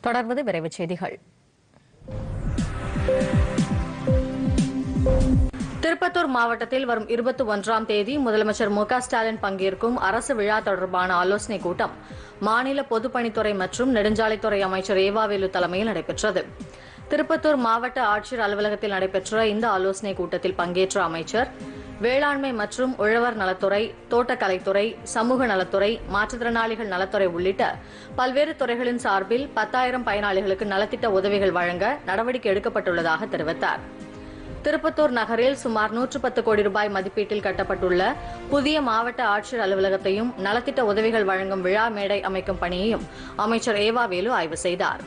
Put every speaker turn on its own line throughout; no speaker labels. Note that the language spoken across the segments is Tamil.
தொடர்வது விரைவுச் செய்திகள் திருப்பத்தூர் மாவட்டத்தில் வரும் இருபத்தி ஒன்றாம் தேதி முதலமைச்சர் மு க ஸ்டாலின் பங்கேற்கும் அரசு விழா தொடர்பான ஆலோசனைக் கூட்டம் மாநில பொதுப்பணித்துறை மற்றும் நெடுஞ்சாலைத்துறை அமைச்சர் ஏவாவேலு தலைமையில் நடைபெற்றது திருப்பத்தூர் மாவட்ட ஆட்சியர் அலுவலகத்தில் நடைபெற்ற இந்த ஆலோசனைக் கூட்டத்தில் பங்கேற்ற அமைச்சர் வேளாண்மை மற்றும் உழவர் நலத்துறை தோட்டக்கலைத்துறை சமூக நலத்துறை மாற்றுத்திறனாளிகள் நலத்துறை உள்ளிட்ட பல்வேறு துறைகளின் சார்பில் பத்தாயிரம் பயனாளிகளுக்கு நலத்திட்ட உதவிகள் வழங்க நடவடிக்கை எடுக்கப்பட்டுள்ளதாக தெரிவித்தார் திருப்பத்தூர் நகரில் சுமார் நூற்று பத்து கோடி ரூபாய் மதிப்பீட்டில் கட்டப்பட்டுள்ள புதிய மாவட்ட ஆட்சியர் அலுவலகத்தையும் நலத்திட்ட உதவிகள் வழங்கும் விழா மேடை அமைக்கும் பணியையும் அமைச்சர் ஏவாவேலு ஆய்வு செய்தார்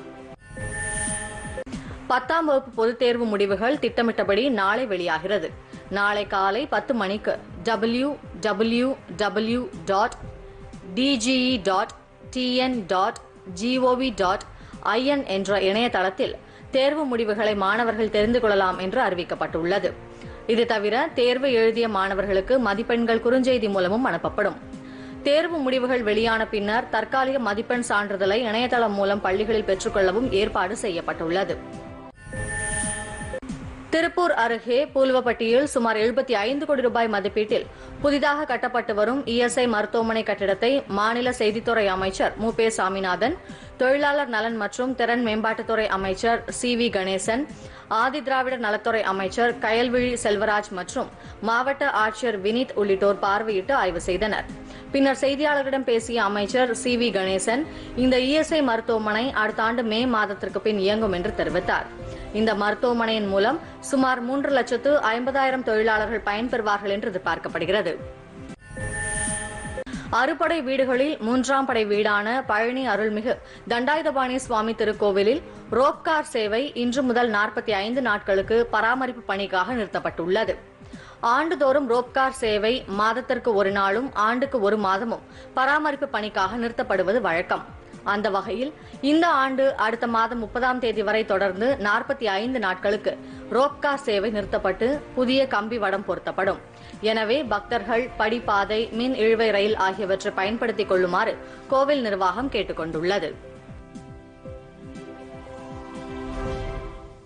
பத்தாம் வகுப்பு பொதுத் தேர்வு முடிவுகள் திட்டமிட்டபடி நாளை வெளியாகிறது நாளை காலை பத்து மணிக்கு W W W dot DGE dot TN dot GOV dot IN என்ற இணையதளத்தில் தேர்வு முடிவுகளை மாணவர்கள் தெரிந்து கொள்ளலாம் என்று அறிவிக்கப்பட்டுள்ளது இது தவிர தேர்வு எழுதிய மாணவர்களுக்கு மதிப்பெண்கள் குறுஞ்செய்தி மூலமும் அனுப்பப்படும் தேர்வு முடிவுகள் வெளியான பின்னர் தற்காலிக மதிப்பெண் சான்றிதழை இணையதளம் மூலம் பள்ளிகளில் பெற்றுக்கொள்ளவும் ஏற்பாடு செய்யப்பட்டுள்ளது திருப்பூர் அருகே பூல்வப்பட்டியில் சுமார் எழுபத்தி ஐந்து கோடி ரூபாய் மதிப்பீட்டில் புதிதாக கட்டப்பட்டு வரும் இஎஸ்ஐ மருத்துவமனை கட்டிடத்தை மாநில செய்தித்துறை அமைச்சர் மு பே சாமிநாதன் தொழிலாளர் நலன் மற்றும் திறன் மேம்பாட்டுத்துறை அமைச்சர் சி வி கணேசன் ஆதி திராவிடர் நலத்துறை அமைச்சர் கயல்விழி செல்வராஜ் மற்றும் மாவட்ட ஆட்சியர் வினீத் உள்ளிட்டோர் பார்வையிட்டு ஆய்வு செய்தனர் பின்னர் செய்தியாளர்களிடம் பேசிய அமைச்சர் சி வி கணேசன் இந்த இஎஸ்ஐ மருத்துவமனை அடுத்த ஆண்டு மே மாதத்திற்கு பின் இயங்கும் என்று தெரிவித்தார் இந்த மருத்துவமனையின் மூலம் சுமார் மூன்று லட்சத்து ஐம்பதாயிரம் தொழிலாளர்கள் பயன்பெறுவார்கள் என்று எதிர்பார்க்கப்படுகிறது அறுபடை வீடுகளில் மூன்றாம் படை வீடான பழனி அருள்மிகு தண்டாயுதபாணி சுவாமி திருக்கோவிலில் ரோப்கார் சேவை இன்று முதல் நாற்பத்தி ஐந்து நாட்களுக்கு பராமரிப்பு பணிக்காக நிறுத்தப்பட்டுள்ளது ஆண்டுதோறும் ரோப்கார் சேவை மாதத்திற்கு ஒரு நாளும் ஆண்டுக்கு ஒரு மாதமும் பராமரிப்பு பணிக்காக நிறுத்தப்படுவது வழக்கம் அந்த வகையில் இந்த ஆண்டு அடுத்த மாதம் முப்பதாம் தேதி வரை தொடர்ந்து நாற்பத்தி ஐந்து நாட்களுக்கு ரோப்கார் சேவை நிறுத்தப்பட்டு புதிய கம்பி வடம் பொருத்தப்படும் எனவே பக்தர்கள் படிப்பாதை மின் இழுவை ரயில் ஆகியவற்றை பயன்படுத்திக் கொள்ளுமாறு கோவில் நிர்வாகம் கேட்டுக் கொண்டுள்ளது